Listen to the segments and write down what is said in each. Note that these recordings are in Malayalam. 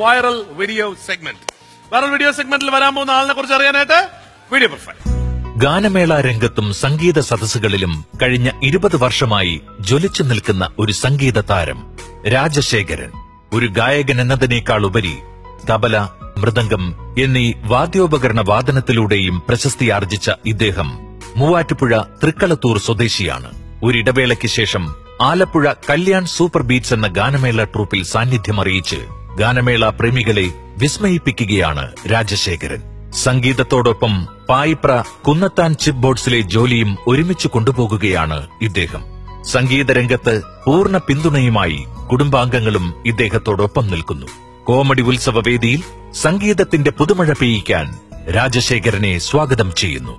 Viral video segment viral video സെഗ്മെന്റിൽ വരാൻ പോകുന്ന ആളിനെ കുറിച്ച് അറിയാനായിട്ട് വീഡിയോ പ്രൊഫൈൽ ഗാനമേള രംഗത്തും സംഗീത സദസ്സുകളിലും കഴിഞ്ഞ ഇരുപത് വർഷമായി ജ്വലിച്ചു നിൽക്കുന്ന ഒരു സംഗീത താരം രാജശേഖരൻ ഒരു ഗായകൻ എന്നതിനേക്കാൾ ഉപരി തബല മൃദംഗം എന്നീ വാദ്യോപകരണ വാദനത്തിലൂടെയും പ്രശസ്തിയാർജിച്ച ഇദ്ദേഹം മൂവാറ്റുപുഴ തൃക്കളത്തൂർ സ്വദേശിയാണ് ഒരിടവേളയ്ക്ക് ശേഷം ആലപ്പുഴ കല്യാൺ സൂപ്പർ ബീറ്റ്സ് എന്ന ഗാനമേള ട്രൂപ്പിൽ സാന്നിധ്യമറിയിച്ച് ഗാനമേള പ്രേമികളെ വിസ്മയിപ്പിക്കുകയാണ് രാജശേഖരൻ സംഗീതത്തോടൊപ്പം പായിപ്ര കുന്നത്താൻ ചിപ്പ് ബോർഡ്സിലെ ജോലിയും ഒരുമിച്ച് കൊണ്ടുപോകുകയാണ് ഇദ്ദേഹം സംഗീത രംഗത്ത് പൂർണ്ണ പിന്തുണയുമായി കുടുംബാംഗങ്ങളും ഇദ്ദേഹത്തോടൊപ്പം നിൽക്കുന്നു കോമഡി ഉത്സവ വേദിയിൽ സംഗീതത്തിന്റെ പുതുമഴ പെയ്യിക്കാൻ രാജശേഖരനെ സ്വാഗതം ചെയ്യുന്നു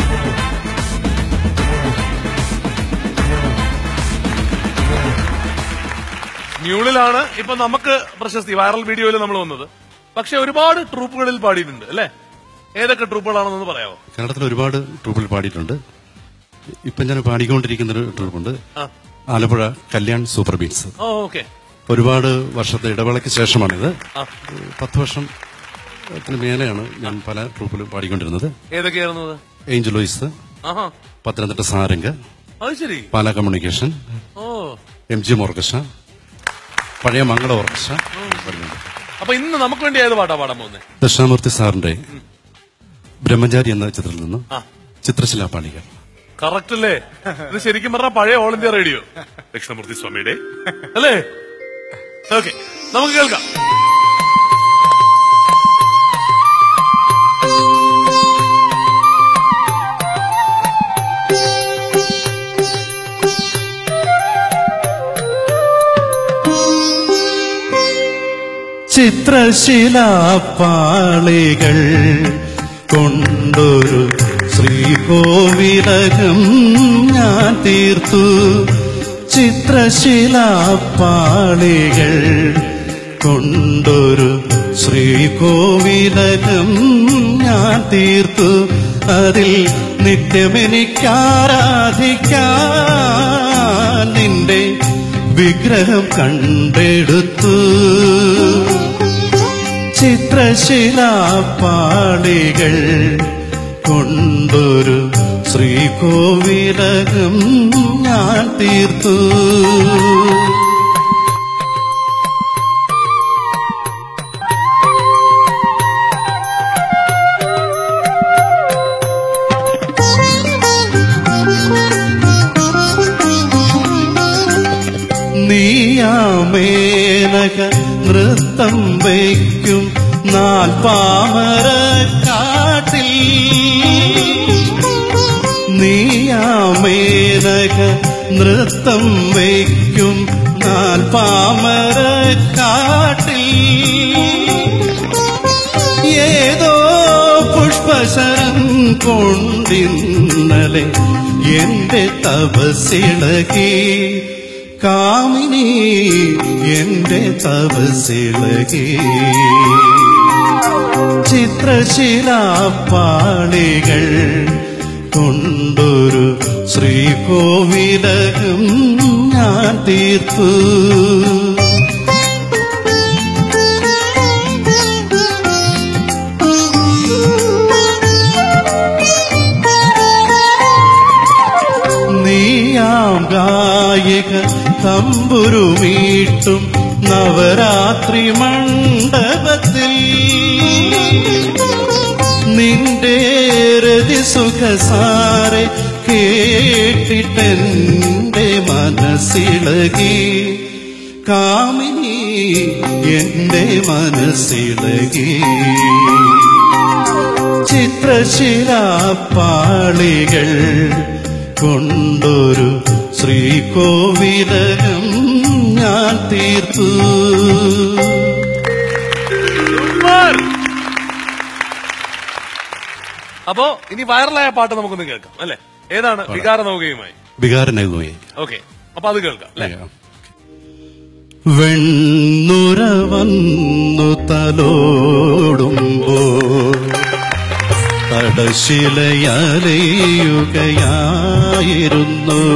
മ്യൂളിലാണ് ഇപ്പൊ നമുക്ക് പ്രശസ്തി വൈറൽ വീഡിയോയിൽ നമ്മൾ വന്നത് പക്ഷെ ഒരുപാട് ട്രൂപ്പുകളിൽ പാടിയിട്ടുണ്ട് അല്ലേ ഏതൊക്കെ ട്രൂപ്പുകളാണെന്ന് പറയാമോ കേരളത്തിൽ ഒരുപാട് ട്രൂപ്പിൽ പാടിയിട്ടുണ്ട് ഇപ്പം ഞാൻ പാടിക്കൊണ്ടിരിക്കുന്ന ഒരു ട്രൂപ്പുണ്ട് ആലപ്പുഴ കല്യാൺ സൂപ്പർ ബീറ്റ്സ് ഓ ഓക്കെ ഒരുപാട് വർഷത്തെ ഇടവേളയ്ക്ക് ശേഷമാണിത് ആ. പത്ത് വർഷത്തിന് മേലെയാണ് ഞാൻ പല ട്രൂപ്പിലും പാടിക്കൊണ്ടിരുന്നത് ഏതൊക്കെയായിരുന്നു അത്? ഏഞ്ചൽ ലോയിസ് ആഹാ പത്തനംതിട്ട സാരംഗ് അത് ശരി Pala communication O M G orchestra പഴയ മംഗള ഓർക്കസ്ട്ര പാടുന്നുണ്ട്. അപ്പൊ ഇന്ന് നമുക്ക് വേണ്ടി ഏത് പാട്ടാ പാടാൻ പോകുന്നത് ദക്ഷിണാമൂർത്തി സാറിന്റെ ബ്രഹ്മചാരി എന്ന ചിത്രത്തിൽ നിന്ന് ആ. ചിത്രശിലാ പാളിക കറക്റ്റ് അല്ലേ ഇത് ശരിക്കും പറഞ്ഞ പഴയ ഓൾ ഇന്ത്യ റേഡിയോ ദക്ഷിണമൂർത്തി സ്വാമിയുടെ അല്ലേ ഓക്കെ നമുക്ക് കേൾക്കാം ചിത്രശിലാപ്പാളികൾ കൊണ്ടൊരു ശ്രീകോവിലകം ഞാൻ തീർത്തു ചിത്രശിലാപ്പാളികൾ കൊണ്ടൊരു ശ്രീകോവിലകം ഞാൻ തീർത്തു അതിൽ നിത്യമെനിക്കാരാധിക്കാൻ നിന്റെ വിഗ്രഹം കണ്ടെടുത്തു ചിത്രശിലാപ്പാളികൾ കൊണ്ടൊരു ശ്രീകോവിലകം ഞാൻ തീർത്തു നീയാമേനക നൃത്തം വയ്ക്കും നാൽപ്പാമര കാട്ടിൽ നീയാമേനക നൃത്തം വയ്ക്കും നാൽപ്പാമര കാട്ടിൽ ഏതോ പുഷ്പശരം കൊണ്ടിന്നലെ എന്റെ തപസിളകി കാമിനി എന്റെ തപസിളകി ചിത്രശിലാപ്പാളികൾ കൊണ്ടൊരു ശ്രീകോവിലകം ഞാൻ തീർത്തു നീയാം ഗായക തമ്പുരുമീട്ടും നവരാത്രി മണ്ഡപത്തിൽ നിന്റെ രതി സുഖസാരെ കേട്ടിട്ടെന്റെ മനസ്സിളകി കാമിനി എന്റെ മനസ്സിളകി ചിത്രശിലാപ്പാളികൾ കൊണ്ടൊരു ശ്രീകോവിലകം ഞാൻ തീർത്തു സൂപ്പർ. അപ്പോ ഇനി വൈറലായ പാട്ട് നമുക്കൊന്ന് കേൾക്കാം അല്ലെ ഏതാണ് വികാര നൗകയുമായി വികാരനകുമേ ഓക്കെ അപ്പൊ അത് കേൾക്കാം അല്ലെ വെണ്ണുര വന്നു തലോടുമ്പോ തടശിലയലയുകയായിരുന്നു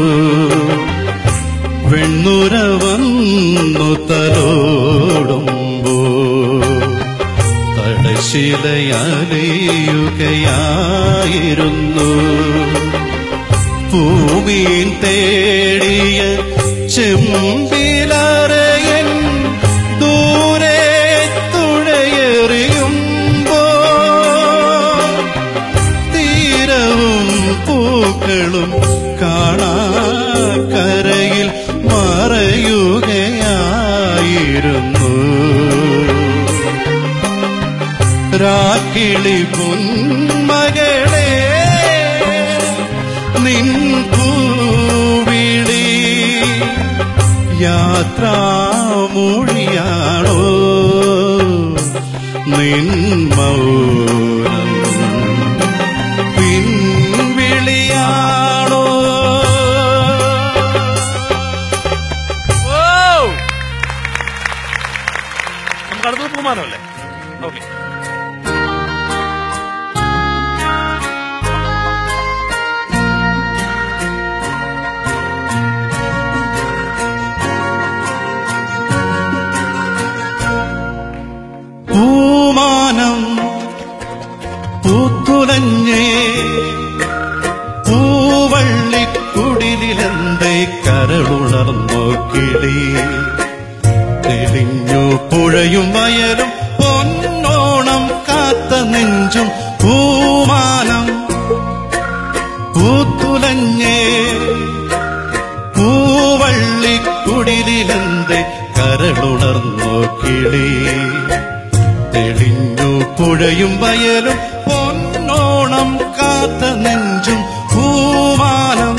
വെണ്ണുര വന്നു തലോടുമ്പോ ശിലയലയുകയായിരുന്നു ഭൂമിയിൽ തേടിയ ചെമ്പിലറയൻ ദൂരെ തുഴയെറിയുമ്പോ തീരവും പൂക്കളും കാണാക്കരയിൽ മറയുകയായിരുന്നു രാക്കിളി പൊന്മകളെ നിൻ പൂവിളി യാത്രാമൊഴിയാണോ നിൻ മൗനം പിൻവിളിയാണോ ഓ! നമുക്ക് അടുത്തത് പൂമാനമല്ലേ ഓക്കെ പൂമാനം പൂത്തുലഞ്ഞേ പൂവള്ളിക്കുടിലെന്തേ കരളുണർന്നോ കിളി തെളിഞ്ഞു പുഴയും വയലും പൊന്നോണം കാത്ത നെഞ്ചും പൂമാനം പൂത്തുലഞ്ഞേ പൂവള്ളിക്കുടിലെന്തേ കരളുണർന്നോ കിളി തെളിഞ്ഞു പുഴയും വയലും പൊന്നോണം കാത്ത നെഞ്ചും പൂമാനം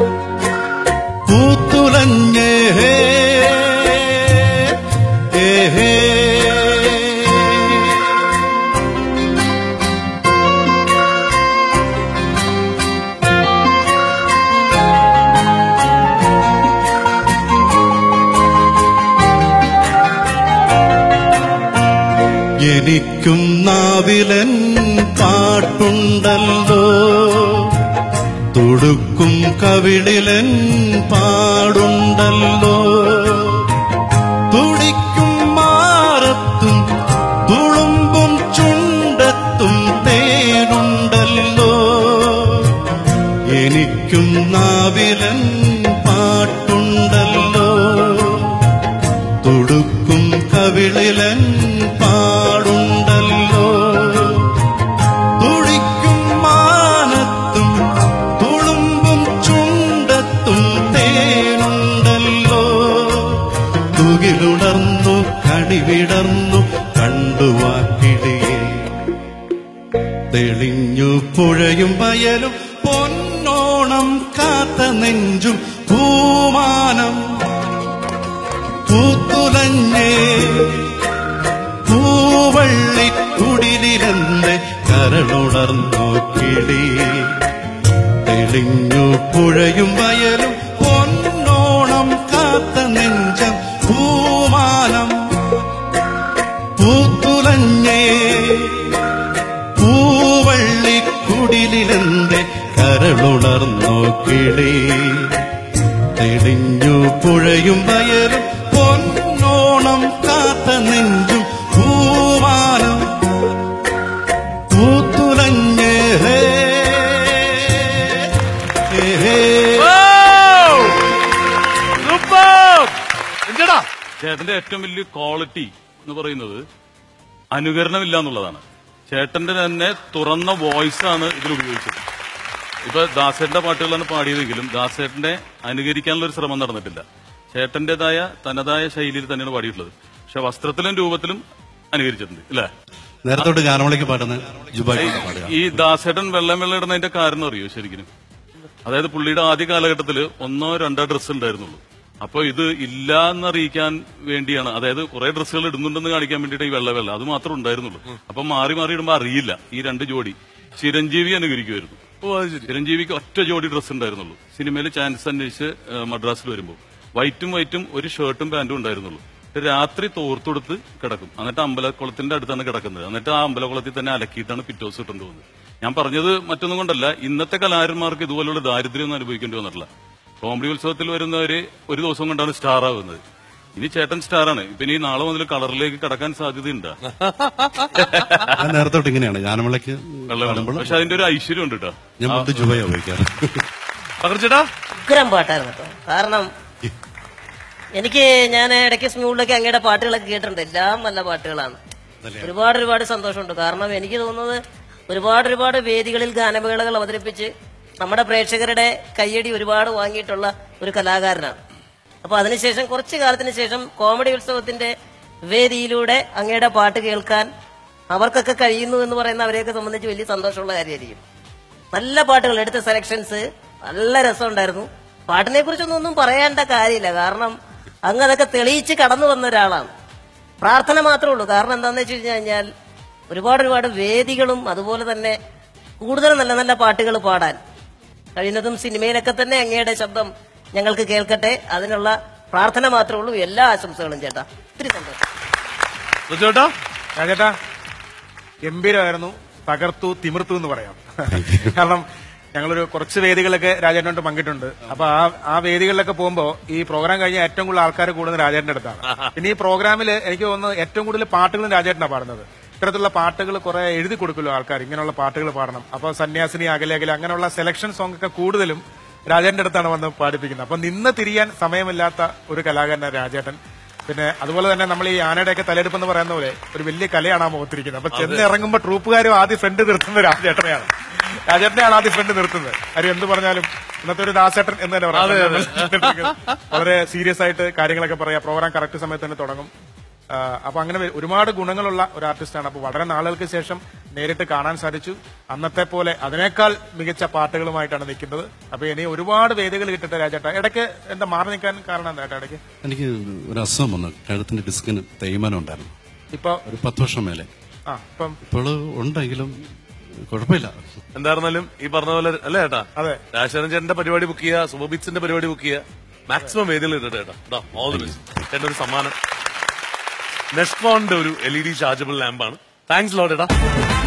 പൂത്തുലഞ്ഞേ ഏഹേ എനിക്കും നാവിലൻ പാട്ടുണ്ടല്ലോ തുടുക്കും കവിളിലൻ പാടുണ്ടല്ലോ തുടിക്കും മാറത്തും തുളുമ്പും ചുണ്ടത്തും തേനുണ്ടല്ലോ എനിക്കും നാവിലൻ പാട്ടുണ്ടല്ലോ തുടുക്കും കവിളിലൻ പാടുണ്ടല്ലോ തുടിക്കും മാനത്തും തുളുമ്പും ചുണ്ടത്തും തേനുണ്ടല്ലോ തുകിലുണർന്നു കടിവിടർന്നു കണ്ടുവാക്കിടിയേ തെളിഞ്ഞു പുഴയും വയലും പൊന്നോണം കാത്ത നെഞ്ചും പൂമാനം പൂത്തുലഞ്ഞേ പൂവള്ളിക്കുടിലിരന്റെ കരളുണർന്നു കിളി തെളിഞ്ഞു പുഴയും വയലും പൊന്നോണം കാത്ത നെഞ്ചം പൂമാനം പൂത്തുലഞ്ഞേ പൂവള്ളിക്കുടിലിരന്റെ കരളുണർന്നു കിളി തെളിഞ്ഞു പുഴയും വയലും പൊന്നോണം കാത്ത നെഞ്ചും പൂമാനം പൂത്തുലഞ്ഞേ ഹേ, ഹേ, ഹേ. സൂപ്പർ എന്തെടാ ചേട്ടന്റെ ഏറ്റവും വലിയ ക്വാളിറ്റി എന്ന് പറയുന്നത് അനുകരണമില്ല എന്നുള്ളതാണ് ചേട്ടന്റെ തന്നെ തുറന്ന വോയിസ് ആണ് ഇതിൽ ഉപയോഗിച്ചത് ഇപ്പൊ ദാസേട്ടന്റെ പാട്ടുകളാണ് പാടിയതെങ്കിലും ദാസേട്ടനെ അനുകരിക്കാനുള്ള ഒരു ശ്രമം നടന്നിട്ടില്ല ചേട്ടന്റേതായ തനതായ ശൈലിയിൽ തന്നെയാണ് പാടിയിട്ടുള്ളത് പക്ഷെ വസ്ത്രത്തിലും രൂപത്തിലും അനുകരിച്ചിട്ടുണ്ട് ഇല്ലേ നേരത്തോട്ട് ഗാനമേളയ്ക്ക് പാടുന്ന ജുബായി പാടുക ഈ ദാസേട്ടൻ വെള്ളം വെള്ളം ഇടുന്നതിന്റെ കാരണം അറിയോ ശരിക്കും അതായത് പുള്ളിയുടെ ആദ്യ കാലഘട്ടത്തിൽ ഒന്നോ രണ്ടോ ഡ്രസ്സ് ഉണ്ടായിരുന്നുള്ളൂ അപ്പൊ ഇത് ഇല്ല എന്നറിയിക്കാൻ വേണ്ടിയാണ് അതായത് കുറെ ഡ്രസ്സുകൾ ഇടുന്നുണ്ടെന്ന് കാണിക്കാൻ വേണ്ടിയിട്ട് ഈ വെള്ള വെള്ള അത് മാത്രമേ ഉണ്ടായിരുന്നുള്ളൂ അപ്പൊ മാറി മാറി ഇടുമ്പോ അറിയില്ല ഈ രണ്ട് ജോഡി ചിരഞ്ജീവി അനുകരിക്കുമായിരുന്നു ഓ അത് ശരി ചിരഞ്ജീവിക്ക് ഒറ്റ ജോഡി ഡ്രസ്സ് ഉണ്ടായിരുന്നുള്ളൂ സിനിമയിൽ ചാൻസ് അന്വേഷിച്ച് ഏഹ്, മദ്രാസിൽ വരുമ്പോൾ വൈറ്റും വൈറ്റും ഒരു ഷർട്ടും പാന്റും ഉണ്ടായിരുന്നുള്ളൂ എന്നിട്ട് രാത്രി തോർത്തെടുത്ത് കിടക്കും എന്നിട്ട് അമ്പലക്കുളത്തിന്റെ അടുത്താണ് കിടക്കുന്നത് എന്നിട്ട് ആ അമ്പലക്കുളത്തിൽ തന്നെ അലക്കിയിട്ടാണ് പിറ്റേ ദിവസം ഇട്ടുകൊണ്ട് പോകുന്നത് ഞാൻ പറഞ്ഞത് മറ്റൊന്നും കൊണ്ടല്ല ഇന്നത്തെ കലാകാരന്മാർക്ക് ഇതുപോലുള്ള ദാരിദ്ര്യം ഒന്നും അനുഭവിക്കേണ്ടി വന്നിട്ടില്ല കോമഡി ഉത്സവത്തിൽ വരുന്നവര് ഒരു ദിവസം കൊണ്ടാണ് സ്റ്റാർ ആവുന്നത് ഇനി ചേട്ടൻ സ്റ്റാറാണ് ഇപ്പൊ ഇനി നാളെ മുതൽ കളറിലേക്ക് കടക്കാൻ സാധ്യതയുണ്ട് ഞാൻ നേരത്തെ തൊട്ട് ഇങ്ങനെയാണ് ഗാനമേളയ്ക്ക് പാടുമ്പോൾ പക്ഷെ അതിന്റെ ഒരു ഐശ്വര്യം ഉണ്ട് കേട്ടോ ഞാൻ മുണ്ട് ജുബയ ഉപയോഗിക്കാറ് പകർച്ചേട്ടാ ഉഗ്രം പാട്ടായിരുന്നു കേട്ടോ കാരണം എനിക്ക് ഞാൻ ഇടയ്ക്ക് സ്കൂളിലൊക്കെ അങ്ങയുടെ പാട്ടുകളൊക്കെ കേട്ടിട്ടുണ്ട് എല്ലാം നല്ല പാട്ടുകളാണ് ഒരുപാട് ഒരുപാട് സന്തോഷമുണ്ട് കാരണം എനിക്ക് തോന്നുന്നത് ഒരുപാട് ഒരുപാട് വേദികളിൽ ഗാനമേളകൾ അവതരിപ്പിച്ച് നമ്മുടെ പ്രേക്ഷകരുടെ കയ്യടി ഒരുപാട് വാങ്ങിയിട്ടുള്ള ഒരു കലാകാരനാണ് അപ്പൊ അതിനുശേഷം കുറച്ചു കാലത്തിന് ശേഷം കോമഡി ഉത്സവത്തിന്റെ വേദിയിലൂടെ അങ്ങയുടെ പാട്ട് കേൾക്കാൻ അവർക്കൊക്കെ കഴിയുന്നു എന്ന് പറയുന്ന അവരെയൊക്കെ സംബന്ധിച്ച് വലിയ സന്തോഷമുള്ള കാര്യമായിരിക്കും നല്ല പാട്ടുകൾ എടുത്ത സെലക്ഷൻസ് നല്ല രസമുണ്ടായിരുന്നു പാട്ടിനെ കുറിച്ചൊന്നും ഒന്നും പറയേണ്ട കാര്യമില്ല കാരണം അങ്ങ് അതൊക്കെ തെളിയിച്ച് കടന്നു വന്ന ഒരാളാണ് പ്രാർത്ഥന മാത്രമേ ഉള്ളൂ കാരണം എന്താണെന്ന് വെച്ച് കഴിഞ്ഞു കഴിഞ്ഞാൽ ഒരുപാട് ഒരുപാട് വേദികളും അതുപോലെ തന്നെ കൂടുതൽ നല്ല നല്ല പാട്ടുകൾ പാടാൻ കഴിയുന്നതും സിനിമയിലൊക്കെ തന്നെ അങ്ങയുടെ ശബ്ദം ഞങ്ങൾക്ക് കേൾക്കട്ടെ അതിനുള്ള പ്രാർത്ഥന മാത്രമേ ഉള്ളൂ എല്ലാ ആശംസകളും ചേട്ടാ ഒത്തിരി സന്തോഷം ചേട്ടാ രാജേട്ടാ ഗംഭീരമായിരുന്നു തകർത്തു തിമിർത്തു എന്ന് പറയാം കാരണം ഞങ്ങളൊരു കുറച്ച് വേദികളൊക്കെ രാജേട്ടനോട്ട് പങ്കിട്ടുണ്ട് അപ്പൊ ആ ആ വേദികളിലൊക്കെ പോകുമ്പോ ഈ പ്രോഗ്രാം കഴിഞ്ഞ ഏറ്റവും കൂടുതൽ ആൾക്കാർ കൂടുന്നത് രാജേട്ടന്റെ അടുത്താണ് പിന്നെ ഈ പ്രോഗ്രാമിൽ എനിക്ക് തോന്നുന്നു ഏറ്റവും കൂടുതൽ പാട്ടുകളും രാജേട്ടനാണ് പാടുന്നത് ഇത്തരത്തിലുള്ള പാട്ടുകൾ കുറെ എഴുതി കൊടുക്കുമല്ലോ ആൾക്കാർ ഇങ്ങനെയുള്ള പാട്ടുകൾ പാടണം അപ്പൊ സന്യാസിനി അകലെ അകലെ അങ്ങനെയുള്ള സെലക്ഷൻ സോങ് ഒക്കെ കൂടുതലും രാജേട്ടന്റെ അടുത്താണ് വന്ന് പാടിപ്പിക്കുന്നത് അപ്പൊ നിന്ന് തിരിയാൻ സമയമില്ലാത്ത ഒരു കലാകാരനാണ് രാജേട്ടൻ പിന്നെ അതുപോലെ തന്നെ നമ്മൾ ഈ ആനയുടെയൊക്കെ തലയെടുപ്പ് എന്ന് പറയുന്ന പോലെ ഒരു വലിയ കലയാണ് ആ മുഖത്തിരിക്കുന്നത് അപ്പൊ ചെന്ന് ഇറങ്ങുമ്പോൾ ട്രൂപ്പുകാരും ആദ്യം ഫ്രണ്ട് നിർത്തുന്നത് രാജേട്ടനെയാണ് രാജേട്ടനെയാണ് ആദ്യം ഫ്രണ്ട് നിർത്തുന്നത് കാര്യം എന്ത് പറഞ്ഞാലും ഇന്നത്തെ ഒരു ദാസേട്ടൻ എന്ന് തന്നെ പറയാം വളരെ സീരിയസ് ആയിട്ട് കാര്യങ്ങളൊക്കെ പറയാം പ്രോഗ്രാം കറക്റ്റ് സമയത്ത് തന്നെ തുടങ്ങും ആ, അപ്പൊ അങ്ങനെ വെ- ഒരുപാട് ഗുണങ്ങളുള്ള ഒരു ആർട്ടിസ്റ്റാണ് അപ്പൊ വളരെ നാളുകൾക്ക് ശേഷം നേരിട്ട് കാണാൻ സാധിച്ചു അന്നത്തെ പോലെ അതിനേക്കാൾ മികച്ച പാട്ടുകളുമായിട്ടാണ് നിൽക്കുന്നത് അപ്പൊ ഇനി ഒരുപാട് വേദികൾ കിട്ടട്ടെ രാജേട്ട ഇടയ്ക്ക് എന്താ മാറി നിൽക്കാൻ കാരണം എന്താ ഏട്ടാ ഇടയ്ക്ക് എനിക്ക് ഒരു അസുഖം വന്നു കഴുത്തിന്റെ ഡിസ്കിന് തേയ്മാനം ഉണ്ടായിരുന്നു ഇപ്പൊ ഒരു പത്ത് വർഷം മേലെ ആ ഇപ്പം ഇപ്പോൾ ഉണ്ടെങ്കിലും കുഴപ്പമില്ല എന്തായിരുന്നാലും ഈ പറഞ്ഞ പോലെ അല്ലേ ചേട്ടാ അതെ. രാജശേഖരൻ ചേട്ടന്റെ പരിപാടി ബുക്ക് ചെയ്യുക സുബബിറ്റ്സിന്റെ പരിപാടി ബുക്ക് ചെയ്യുക മാക്സിമം വേദികൾ ഇട്ടിട്ട് ചേട്ടാ ഓൾ ദി ബെസ്റ്റ് ചേട്ടൻ ഒരു സമ്മാനം നെസ്ട്രോണിന്റെ ഒരു എൽ ഇ ഡി ചാർജബിൾ ലാമ്പാണ് താങ്ക്സ് ലോട്ട് ചേട്ടാ